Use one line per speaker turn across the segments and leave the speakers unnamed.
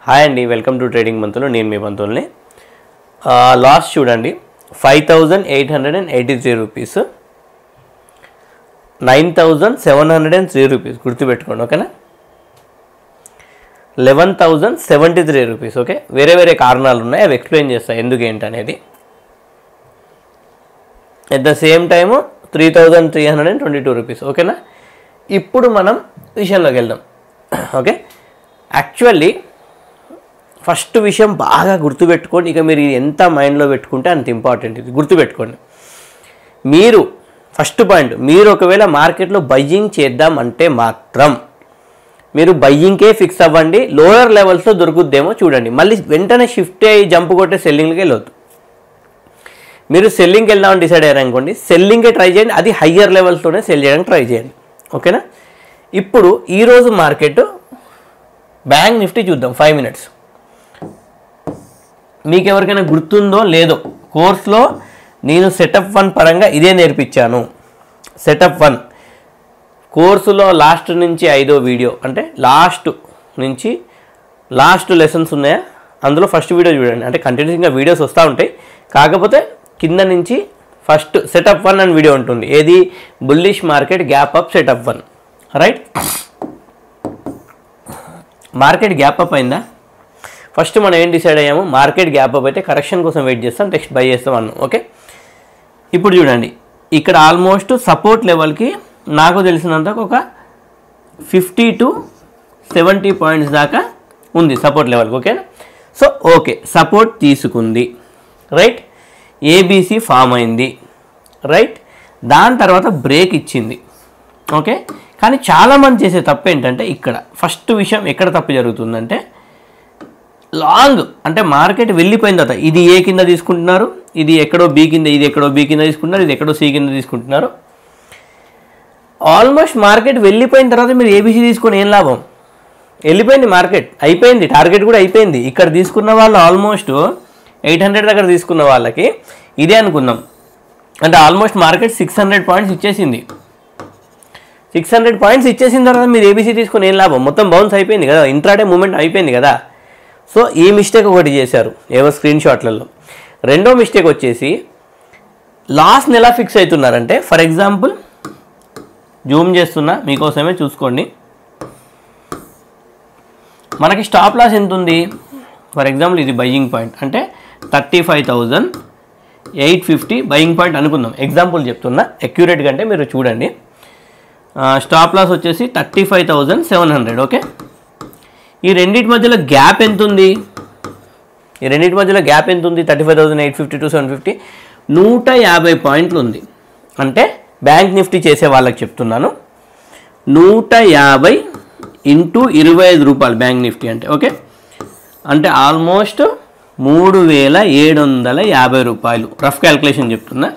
hi అండి welcome to trading మంతులు నేను మీ మంతుల్ని లాస్ట్ చూడండి five thousand eight hundred and eighty three rupees nine thousand seven hundred and three rupees గుర్తుపెట్టుకోండి ఓకేనా eleven thousand seventy three rupees okay వేరే వేరే కారణాలు ఉన్నాయి అవి ఎక్స్ప్లెయిన్ చేస్తాయి ఎందుకు ఏంటనేది at the same time three thousand three hundred and twenty two rupees ఓకేనా ఇప్పుడు మనం విషయంలోకి వెళ్దాం ఓకే యాక్చువల్లీ ఫస్ట్ విషయం బాగా గుర్తుపెట్టుకోండి ఇక మీరు ఇది ఎంత మైండ్లో పెట్టుకుంటే అంత ఇంపార్టెంట్ ఇది గుర్తుపెట్టుకోండి మీరు ఫస్ట్ పాయింట్ మీరు ఒకవేళ మార్కెట్లో బయ్యింగ్ చేద్దాం అంటే మాత్రం మీరు బయ్యింగ్కే ఫిక్స్ అవ్వండి లోయర్ లెవెల్స్లో దొరుకుద్దేమో చూడండి మళ్ళీ వెంటనే షిఫ్ట్ అయ్యి జంప్ కొట్టే సెల్లింగ్కి వెళ్ళొద్దు మీరు సెల్లింగ్కి వెళ్దామని డిసైడ్ అయ్యారనుకోండి సెల్లింగ్కే ట్రై చేయండి అది హయ్యర్ లెవెల్స్లోనే సెల్ చేయడానికి ట్రై చేయండి ఓకేనా ఇప్పుడు ఈరోజు మార్కెట్ బ్యాంక్ నిఫ్టీ చూద్దాం ఫైవ్ మినిట్స్ మీకు ఎవరికైనా గుర్తుందో లేదో కోర్స్లో నేను సెటప్ వన్ పరంగా ఇదే నేర్పించాను సెటప్ వన్ కోర్సులో లాస్ట్ నుంచి ఐదో వీడియో అంటే లాస్ట్ నుంచి లాస్ట్ లెసన్స్ ఉన్నాయా అందులో ఫస్ట్ వీడియో చూడండి అంటే కంటిన్యూస్గా వీడియోస్ వస్తూ ఉంటాయి కాకపోతే కింద నుంచి ఫస్ట్ సెటప్ వన్ అని వీడియో ఉంటుంది ఏది bullish market gap up setup one right market gap up అయిందా ఫస్ట్ మనం ఏం డిసైడ్ అయ్యాము మార్కెట్ గ్యాప్ అప్ అయితే కరెక్షన్ కోసం వెయిట్ చేస్తాం నెక్స్ట్ బై చేస్తాం అన్నాం ఓకే ఇప్పుడు చూడండి ఇక్కడ ఆల్మోస్ట్ సపోర్ట్ లెవెల్కి నాకు తెలిసినంత ఒక ఫిఫ్టీ టు సెవెంటీ పాయింట్స్ దాకా ఉంది సపోర్ట్ లెవెల్కి ఓకేనా సో ఓకే సపోర్ట్ తీసుకుంది రైట్ ఏబీసీ ఫామ్ అయింది రైట్ దాని తర్వాత బ్రేక్ ఇచ్చింది ఓకే కానీ చాలామంది చేసే తప్పు ఏంటంటే ఇక్కడ ఫస్ట్ విషయం ఎక్కడ తప్పు జరుగుతుందంటే లాంగ్ అంటే మార్కెట్ వెళ్ళిపోయిన తర్వాత ఇది ఏ కింద తీసుకుంటున్నారు ఇది ఎక్కడో బి కింద ఇది ఎక్కడో బి కింద తీసుకుంటున్నారు ఇది ఎక్కడో సి కింద తీసుకుంటున్నారు ఆల్మోస్ట్ మార్కెట్ వెళ్ళిపోయిన తర్వాత మీరు ఏబీసీ తీసుకొని ఏం లాభం వెళ్ళిపోయింది మార్కెట్ అయిపోయింది టార్గెట్ కూడా అయిపోయింది ఇక్కడ తీసుకున్న వాళ్ళు ఆల్మోస్ట్ ఎయిట్ హండ్రెడ్ దగ్గర తీసుకున్న వాళ్ళకి ఇదే అనుకుందాం అంటే almost market six hundred points ఇచ్చేసింది సిక్స్ హండ్రెడ్ పాయింట్స్ ఇచ్చేసిన తర్వాత మీరు ఏబీసీ తీసుకొని ఏం లాభం మొత్తం బౌన్స్ అయిపోయింది కదా ఇంట్రాడే మూమెంట్ అయిపోయింది కదా సో ఈ మిస్టేక్ ఒకటి చేశారు ఏవో స్క్రీన్ షాట్లలో రెండో మిస్టేక్ వచ్చేసి లాస్ట్ని ఎలా ఫిక్స్ అవుతున్నారంటే ఫర్ ఎగ్జాంపుల్ జూమ్ చేస్తున్నా మీకోసమే చూసుకోండి మనకి స్టాప్ లాస్ ఎంత ఉంది ఫర్ ఎగ్జాంపుల్ ఇది బయ్యింగ్ పాయింట్ అంటే thirty five thousand eight fifty buying point అనుకుందాం ఎగ్జాంపుల్ చెప్తున్నా అక్యురేట్గా అంటే మీరు చూడండి స్టాప్ లాస్ వచ్చేసి thirty five thousand seven hundred okay ఈ రెండింటి మధ్యలో గ్యాప్ ఎంత ఉంది ఈ రెండింటి మధ్యలో గ్యాప్ ఎంత ఉంది thirty five thousand eight fifty to seven fifty నూట యాభై పాయింట్లు ఉంది అంటే బ్యాంక్ నిఫ్టీ చేసే వాళ్ళకి చెప్తున్నాను నూట యాభై ఇంటూ ఇరవై ఐదు రూపాయలు బ్యాంక్ నిఫ్టీ అంటే ఓకే అంటే ఆల్మోస్ట్ మూడు వేల ఏడు వందల యాభై రూపాయలు రఫ్ క్యాల్కులేషన్ చెప్తున్నా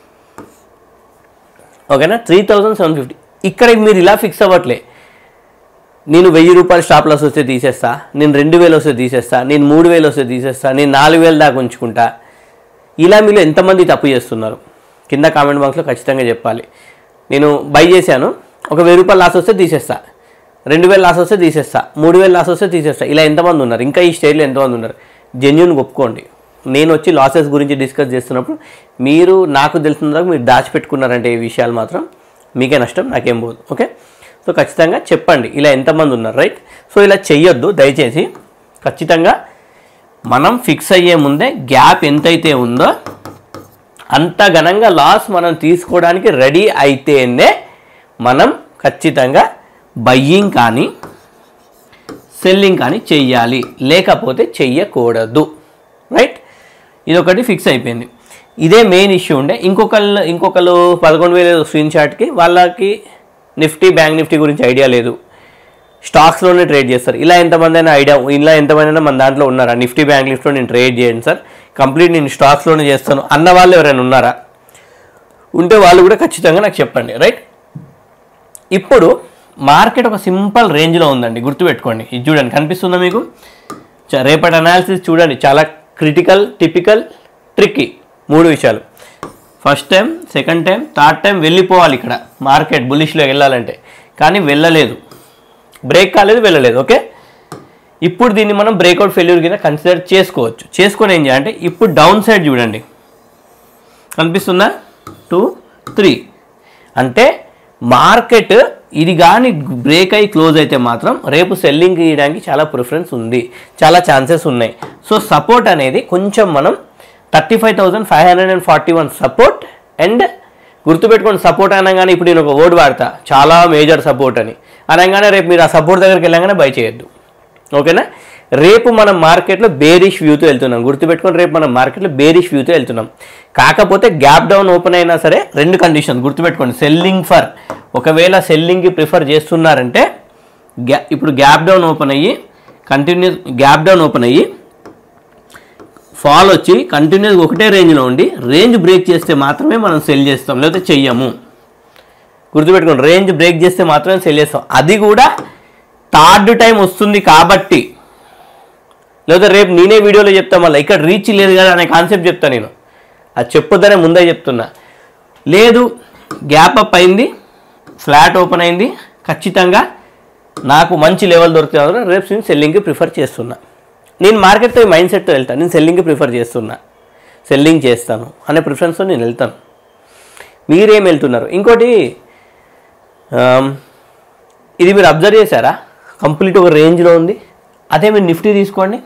ఓకేనా త్రీ థౌజండ్ సెవెన్ ఫిఫ్టీ ఇక్కడ మీరు ఇలా ఫిక్స్ అవ్వట్లే నేను వెయ్యి రూపాయలు స్టాప్ లాస్ వస్తే తీసేస్తా నేను రెండు వేలు వస్తే తీసేస్తా నేను మూడు వేలు వస్తే తీసేస్తా నేను నాలుగు వేలు దాకా ఉంచుకుంటా ఇలా మీరు ఎంతమంది తప్పు చేస్తున్నారు కింద కామెంట్ బాక్స్లో ఖచ్చితంగా చెప్పాలి నేను బై చేశాను ఒక వెయ్యి రూపాయలు లాస్ వస్తే తీసేస్తా రెండు వేలు లాస్ వస్తే తీసేస్తా మూడు వేలు లాస్ వస్తే తీసేస్తా ఇలా ఎంతమంది ఉన్నారు ఇంకా ఈ స్టైల్లో ఎంతమంది ఉన్నారు జెన్యున్ ఒప్పుకోండి నేను వచ్చి లాసెస్ గురించి డిస్కస్ చేస్తున్నప్పుడు మీరు నాకు తెలిసిన మీరు దాచిపెట్టుకున్నారంటే ఈ విషయాలు మాత్రం మీకే నష్టం నాకేం పోదు ఓకే సో ఖచ్చితంగా చెప్పండి ఇలా ఎంతమంది ఉన్నారు రైట్ సో ఇలా చెయ్యొద్దు దయచేసి ఖచ్చితంగా మనం ఫిక్స్ అయ్యే ముందే గ్యాప్ ఎంతైతే ఉందో అంత ఘనంగా లాస్ మనం తీసుకోవడానికి రెడీ అయితేనే మనం ఖచ్చితంగా బయ్యింగ్ కానీ సెల్లింగ్ కానీ చెయ్యాలి లేకపోతే చెయ్యకూడదు రైట్ ఇది ఒకటి ఫిక్స్ అయిపోయింది ఇదే మెయిన్ ఇష్యూ ఉండే ఇంకొకళ్ళు ఇంకొకరు పదకొండు వేల స్క్రీన్ షాట్కి వాళ్ళకి నిఫ్టీ బ్యాంక్ నిఫ్టీ గురించి ఐడియా లేదు స్టాక్స్లోనే ట్రేడ్ చేస్తారు ఇలా ఎంతమంది అయినా ఐడియా ఇలా ఎంతమంది అయినా మన దాంట్లో ఉన్నారా నిఫ్టీ బ్యాంక్ నిఫ్టీలో నేను ట్రేడ్ చేయండి సార్ కంప్లీట్ నేను స్టాక్స్లోనే చేస్తాను అన్న వాళ్ళు ఎవరైనా ఉన్నారా ఉంటే వాళ్ళు కూడా ఖచ్చితంగా నాకు చెప్పండి రైట్ ఇప్పుడు మార్కెట్ ఒక సింపుల్ రేంజ్లో ఉందండి గుర్తుపెట్టుకోండి ఇది చూడండి కనిపిస్తుందా మీకు చ- రేపటి అనాలిసిస్ చూడండి చాలా క్రిటికల్ టిపికల్ ట్రిక్కీ మూడు విషయాలు first time second time third time వెళ్ళిపోవాలి ఇక్కడ మార్కెట్ బులిష్లో వెళ్ళాలంటే కానీ వెళ్ళలేదు బ్రేక్ కాలేదు వెళ్ళలేదు ఓకే ఇప్పుడు దీన్ని మనం బ్రేక్అవుట్ ఫెయిల్యూర్ కింద కన్సిడర్ చేసుకోవచ్చు చేసుకొని ఏం చేయాలంటే ఇప్పుడు డౌన్ సైడ్ చూడండి కనిపిస్తుందా టూ త్రీ అంటే మార్కెట్ ఇది కానీ బ్రేక్ అయ్యి క్లోజ్ అయితే మాత్రం రేపు సెల్లింగ్ చేయడానికి చాలా ప్రిఫరెన్స్ ఉంది చాలా ఛాన్సెస్ ఉన్నాయి సో సపోర్ట్ అనేది కొంచెం మనం thirty five thousand five hundred and forty one support and గుర్తుపెట్టుకోండి సపోర్ట్ అనగానే ఇప్పుడు నేను ఒక వర్డ్ వాడతా చాలా మేజర్ సపోర్ట్ అని అనగానే రేపు మీరు ఆ సపోర్ట్ దగ్గరికి వెళ్ళగానే బై చేయొద్దు ఓకేనా రేపు మనం మార్కెట్లో బేరిష్ వ్యూతో వెళ్తున్నాం గుర్తుపెట్టుకొని రేపు మనం మార్కెట్లో బేరిష్ వ్యూతో వెళ్తున్నాం కాకపోతే గ్యాప్ డౌన్ ఓపెన్ అయినా సరే రెండు కండిషన్ గుర్తుపెట్టుకోండి సెల్లింగ్ ఫర్ ఒకవేళ సెల్లింగ్కి ప్రిఫర్ చేస్తున్నారంటే గ్యా ఇప్పుడు గ్యాప్ డౌన్ ఓపెన్ అయ్యి కంటిన్యూస్ గ్యాప్ డౌన్ ఓపెన్ అయ్యి ఫాల్ వచ్చి కంటిన్యూస్ ఒకటే రేంజ్లో ఉండి రేంజ్ బ్రేక్ చేస్తే మాత్రమే మనం సెల్ చేస్తాం లేకపోతే చెయ్యము గుర్తుపెట్టుకోండి రేంజ్ బ్రేక్ చేస్తే మాత్రమే సెల్ చేస్తాం అది కూడా థర్డ్ టైం వస్తుంది కాబట్టి లేదా రేపు నేనే వీడియోలో చెప్తా మళ్ళీ ఇక్కడ రీచ్ లేదు కదా అనే కాన్సెప్ట్ చెప్తా నేను అది చెప్పొద్దనే ముందే చెప్తున్నా లేదు గ్యాప్ అప్ అయింది ఫ్లాట్ ఓపెన్ అయింది ఖచ్చితంగా నాకు మంచి లెవెల్ దొరుకుతుంది రేపు నేను సెల్లింగ్కి ప్రిఫర్ చేస్తున్నా నేను మార్కెట్తో ఈ మైండ్ సెట్తో వెళ్తాను నేను సెల్లింగ్కి ప్రిఫర్ చేస్తున్నా సెల్లింగ్ చేస్తాను అనే ప్రిఫరెన్స్తో నేను వెళ్తాను మీరేం వెళ్తున్నారు ఇంకోటి ఆమ్, ఇది మీరు అబ్జర్వ్ చేశారా కంప్లీట్ ఒక రేంజ్లో ఉంది అదే మీరు నిఫ్టీ తీసుకోండి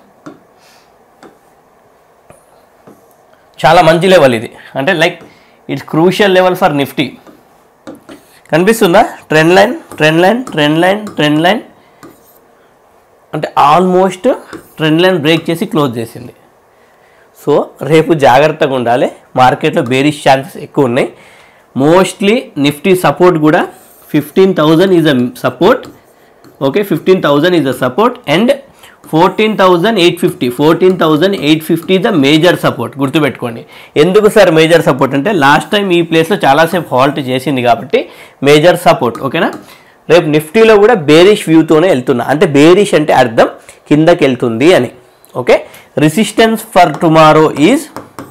చాలా మంచి లెవెల్ ఇది అంటే like it's crucial level for nifty కనిపిస్తుందా trend line trend line trend line trend line అంటే ఆల్మోస్ట్ ట్రెండ్ లైన్ బ్రేక్ చేసి క్లోజ్ చేసింది సో రేపు జాగ్రత్తగా ఉండాలి మార్కెట్లో బేరిష్ ఛాన్సెస్ ఎక్కువ ఉన్నాయి మోస్ట్లీ నిఫ్టీ సపోర్ట్ కూడా fifteen thousand is a support okay fifteen thousand is a support and fourteen thousand eight fifty fourteen thousand eight fifty the major support గుర్తుపెట్టుకోండి ఎందుకు సార్ మేజర్ సపోర్ట్ అంటే last time ఈ ప్లేస్లో చాలాసేపు halt చేసింది కాబట్టి major support ఓకేనా రేపు నిఫ్టీలో కూడా బేరిష్ వ్యూతోనే వెళ్తున్నా అంటే బేరిష్ అంటే అర్థం కిందకి వెళ్తుంది అని okay resistance for tomorrow is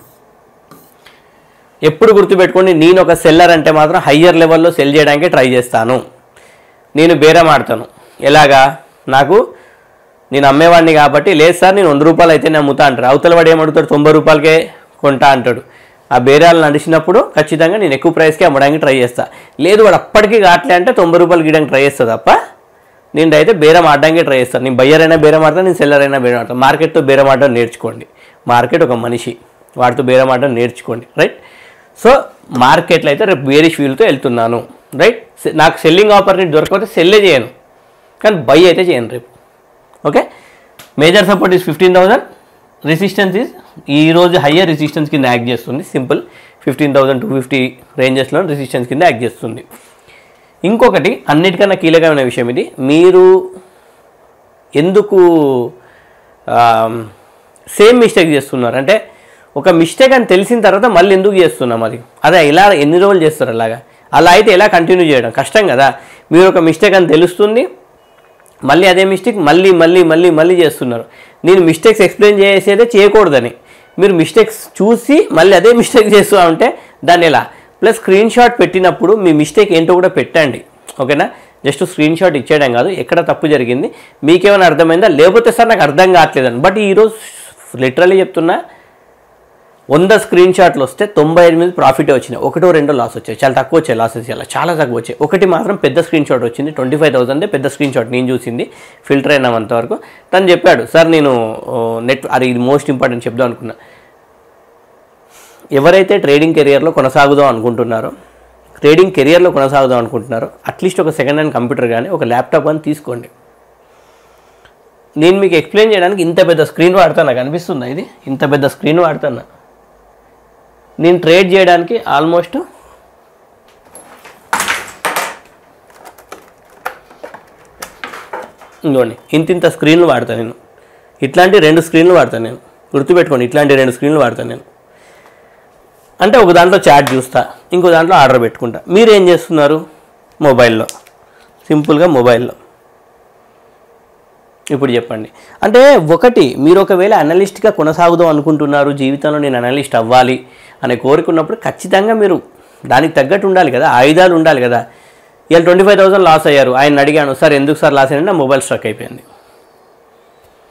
ఎప్పుడు గుర్తుపెట్టుకోండి నేను ఒక సెల్లర్ అంటే మాత్రం హయ్యర్ లెవెల్లో సెల్ చేయడానికి ట్రై చేస్తాను నేను బేరం ఆడతాను ఎలాగా నాకు నేను అమ్మేవాడిని కాబట్టి లేదు సార్ నేను వంద రూపాయలు అయితే నేను అమ్ముతా అంటారు అవతల వాడు ఏమడుగుతాడు తొంభై రూపాయలకే కొంటా అంటాడు ఆ బేరాలు నడిచినప్పుడు ఖచ్చితంగా నేను ఎక్కువ ప్రైస్కి అమ్మడానికి ట్రై చేస్తా లేదు వాడు అప్పటికి కావట్లే అంటే తొంభై రూపాయలు గీయడానికి ట్రై చేస్తా తప్ప నేను అయితే బేరం ఆడడానికి ట్రై చేస్తాను నేను బయ్యర్ అయినా బేరం ఆడతాను నేను సెల్లర్ అయినా బేరం ఆడతాను మార్కెట్తో బేరం ఆడడం నేర్చుకోండి మార్కెట్ ఒక మనిషి వాటితో బేరం ఆడడం నేర్చుకోండి రైట్ సో మార్కెట్లో అయితే రేపు బేరిష్ వీల్తో వెళ్తున్నాను రైట్ నాకు సెల్లింగ్ ఆపర్చునిటీ దొరకకపోతే సెల్లే చేయను కానీ బై అయితే చేయను రేపు okay major support is fifteen thousand resistance is ఈరోజు హయ్యర్ రెసిస్టెన్స్ కింద యాక్ట్ చేస్తుంది simple fifteen thousand two fifty రేంజెస్లో రెసిస్టెన్స్ కింద యాక్ట్ చేస్తుంది ఇంకొకటి అన్నిటికన్నా కీలకమైన విషయం ఇది మీరు ఎందుకు సేమ్ మిస్టేక్ చేస్తున్నారు అంటే ఒక మిస్టేక్ అని తెలిసిన తర్వాత మళ్ళీ ఎందుకు చేస్తున్నాం అది అదే ఇలా ఎన్ని రోజులు చేస్తారు అలాగా అలా అయితే ఎలా కంటిన్యూ చేయడం కష్టం కదా మీరు ఒక మిస్టేక్ అని తెలుస్తుంది మళ్ళీ అదే మిస్టేక్ మళ్ళీ మళ్ళీ మళ్ళీ మళ్ళీ చేస్తున్నారు నేను మిస్టేక్స్ ఎక్స్ప్లెయిన్ చేసేదే చేయకూడదని మీరు మిస్టేక్స్ చూసి మళ్ళీ అదే మిస్టేక్ చేస్తూ ఉంటే దాన్ని ఎలా ప్లస్ స్క్రీన్ షాట్ పెట్టినప్పుడు మీ మిస్టేక్ ఏంటో కూడా పెట్టండి ఓకేనా జస్ట్ స్క్రీన్ షాట్ ఇచ్చేయడం కాదు ఎక్కడ తప్పు జరిగింది మీకేమైనా అర్థమైందా లేకపోతే సార్ నాకు అర్థం కావట్లేదని బట్ ఈరోజు లిటరల్లీ చెప్తున్నా వంద స్క్రీన్ షాట్లు వస్తే తొంభై ఎనిమిది ప్రాఫిట్ వచ్చినాయి ఒకటో రెండో లాస్ వచ్చాయి చాలా తక్కువ వచ్చాయి లాసెస్ ఇలా చాలా తక్కువ వచ్చాయి ఒకటి మాత్రం పెద్ద స్క్రీన్ షాట్ వచ్చింది ట్వంటీ ఫైవ్ థౌసండ్ పెద్ద స్క్రీన్ షాట్ నేను చూసింది ఫిల్టర్ అయినంత వరకు తను చెప్పాడు సార్ నేను నెట్ అది ఇది మోస్ట్ ఇంపార్టెంట్ చెప్దాం అనుకున్నా ఎవరైతే ట్రేడింగ్ కెరియర్లో కొనసాగుదాం అనుకుంటున్నారో ట్రేడింగ్ కెరియర్లో కొనసాగుదాం అనుకుంటున్నారో అట్లీస్ట్ ఒక సెకండ్ హ్యాండ్ కంప్యూటర్ కానీ ఒక ల్యాప్టాప్ అని తీసుకోండి నేను మీకు ఎక్స్ప్లెయిన్ చేయడానికి ఇంత పెద్ద స్క్రీన్ వాడతాను నాకు అనిపిస్తుందా ఇది ఇంత పెద్ద స్క్రీన్ వాడుతున్నా నేను ట్రేడ్ చేయడానికి ఆల్మోస్ట్ ఇంకోండి ఇంత ఇంత స్క్రీన్లు వాడతాను నేను ఇట్లాంటి రెండు స్క్రీన్లు వాడతాను నేను గుర్తుపెట్టుకోండి ఇట్లాంటి రెండు స్క్రీన్లు వాడతాను నేను అంటే ఒక దాంట్లో చాట్ చూస్తా ఇంకో దాంట్లో ఆర్డర్ పెట్టుకుంటా మీరు ఏం చేస్తున్నారు మొబైల్లో సింపుల్గా మొబైల్లో ఇప్పుడు చెప్పండి అంటే ఒకటి మీరు ఒకవేళ అనలిస్ట్గా కొనసాగుదాం అనుకుంటున్నారు జీవితంలో నేను అనలిస్ట్ అవ్వాలి అనే కోరుకున్నప్పుడు ఖచ్చితంగా మీరు దానికి తగ్గట్టు ఉండాలి కదా ఆయుధాలు ఉండాలి కదా ఇవాళ ట్వంటీ ఫైవ్ థౌసండ్ లాస్ అయ్యారు ఆయన అడిగాను సార్ ఎందుకు సార్ లాస్ అయ్యండి నా మొబైల్ స్ట్రక్ అయిపోయింది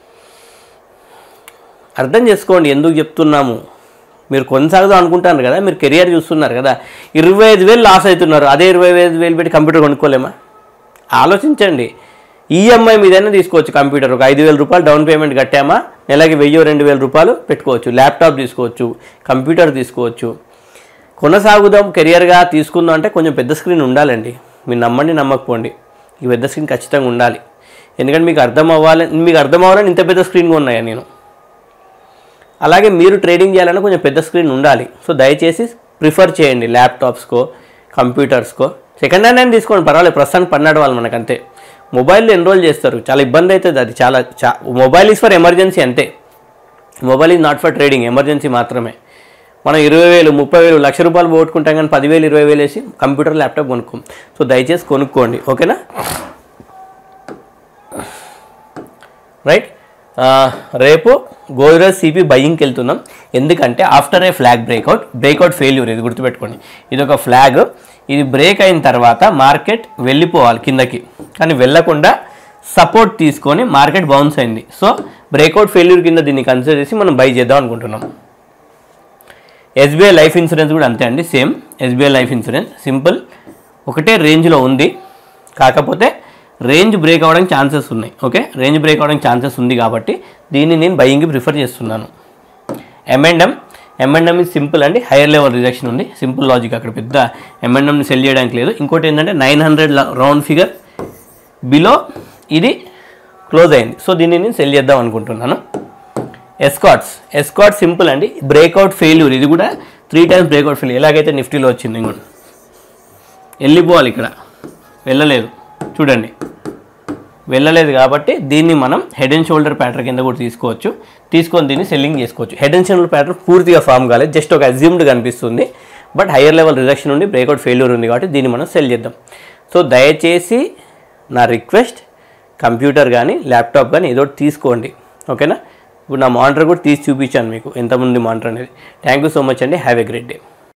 అర్థం చేసుకోండి ఎందుకు చెప్తున్నాము మీరు కొనసాగుదాం అనుకుంటారు కదా మీరు కెరియర్ చూస్తున్నారు కదా ఇరవై ఐదు వేలు లాస్ అవుతున్నారు అదే ఇరవై ఐదు వేలు పెట్టి కంప్యూటర్ కొనుక్కోలేమా ఆలోచించండి ఈఎంఐ మీదైనా తీసుకోవచ్చు కంప్యూటర్ ఒక ఐదు వేల రూపాయలు డౌన్ పేమెంట్ కట్టామా నెలకి వెయ్యి రెండు వేల రూపాయలు పెట్టుకోవచ్చు ల్యాప్టాప్ తీసుకోవచ్చు కంప్యూటర్ తీసుకోవచ్చు కొనసాగుదాం కెరియర్గా తీసుకుందాం అంటే కొంచెం పెద్ద స్క్రీన్ ఉండాలండి మీరు నమ్మండి నమ్మకపోండి ఈ పెద్ద స్క్రీన్ ఖచ్చితంగా ఉండాలి ఎందుకంటే మీకు అర్థం అవ్వాలి మీకు అర్థం అవ్వాలని ఇంత పెద్ద స్క్రీన్ ఉన్నాయా నేను అలాగే మీరు ట్రేడింగ్ చేయాలన్నా కొంచెం పెద్ద స్క్రీన్ ఉండాలి సో దయచేసి ప్రిఫర్ చేయండి ల్యాప్టాప్స్కో కంప్యూటర్స్కో సెకండ్ హ్యాండ్ అయినా తీసుకోండి పర్వాలేదు ప్రస్తుతానికి పన్నాడు వాళ్ళు మనకంతే మొబైల్లో ఎన్రోల్ చేస్తారు చాలా ఇబ్బంది అవుతుంది అది చాలా చా మొబైల్ ఈజ్ ఫర్ ఎమర్జెన్సీ అంతే mobile is not for trading emergency మాత్రమే మనం ఇరవై వేలు ముప్పై వేలు లక్ష రూపాయలు పోగొట్టుకుంటాం కానీ పదివేలు ఇరవై వేలు వేసి కంప్యూటర్ ల్యాప్టాప్ కొనుక్కోం సో దయచేసి కొనుక్కోండి ఓకేనా రైట్ రేపు గోద్రేజ్ సిపి బయ్యింగ్కి వెళ్తున్నాం ఎందుకంటే after a flag breakout breakout failure ఇది గుర్తుపెట్టుకోండి ఇది ఒక ఫ్లాగ్ ఇది బ్రేక్ అయిన తర్వాత మార్కెట్ వెళ్ళిపోవాలి కిందకి కానీ వెళ్ళకుండా సపోర్ట్ తీసుకొని మార్కెట్ బౌన్స్ అయింది సో బ్రేక్అవుట్ ఫెయిల్యూర్ కింద దీన్ని కన్సిడర్ చేసి మనం బై చేద్దాం అనుకుంటున్నాం ఎస్బీఐ లైఫ్ ఇన్సూరెన్స్ కూడా అంతే అండి same SBI life insurance simple ఒకటే రేంజ్లో ఉంది కాకపోతే రేంజ్ బ్రేక్ అవ్వడానికి ఛాన్సెస్ ఉన్నాయి ఓకే రేంజ్ బ్రేక్ అవ్వడానికి ఛాన్సెస్ ఉంది కాబట్టి దీన్ని నేను బయింగ్కి ప్రిఫర్ చేస్తున్నాను ఎంఎండ్ఎం ఎంఎండ్ఎం ఇది సింపుల్ అండి హైయర్ లెవెల్ రిజెక్షన్ ఉంది సింపుల్ లాజిక్ అక్కడ పెద్ద ఎంఎండ్ఎంని సెల్ చేయడానికి లేదు ఇంకోటి ఏంటంటే nine hundred round figure below ఇది క్లోజ్ అయింది సో దీన్ని నేను సెల్ చేద్దాం అనుకుంటున్నాను ఎస్కాట్స్ ఎస్కాట్ సింపుల్ అండి బ్రేక్అవుట్ ఫెయిల్యూర్ ఇది కూడా త్రీ టైమ్స్ బ్రేక్అవుట్ ఫెయిల్యూర్ ఎలాగైతే నిఫ్టీలో వచ్చింది ఇంకోటి వెళ్ళిపోవాలి ఇక్కడ వెళ్ళలేదు చూడండి వెళ్ళలేదు కాబట్టి దీన్ని మనం హెడ్ అండ్ షోల్డర్ ప్యాటర్న్ కింద కూడా తీసుకోవచ్చు తీసుకొని దీన్ని సెల్లింగ్ చేసుకోవచ్చు హెడ్ అండ్ షోల్డర్ ప్యాటర్న్ పూర్తిగా ఫామ్ కాలేదు జస్ట్ ఒక అజ్యూమ్డ్ కనిపిస్తుంది బట్ హయ్యర్ లెవెల్ రిజెక్షన్ ఉండి బ్రేక్అవుట్ ఫెయిల్యూర్ ఉంది కాబట్టి దీన్ని మనం సెల్ చేద్దాం సో దయచేసి నా రిక్వెస్ట్ కంప్యూటర్ కానీ ల్యాప్టాప్ కానీ ఏదో ఒకటి తీసుకోండి ఓకేనా ఇప్పుడు నా మానిటర్ కూడా తీసి చూపించాను మీకు ఎంతమంది మానిటర్ అనేది థ్యాంక్ యూ సో మచ్ అండి హ్యావ్ ఎ గ్రేట్ డే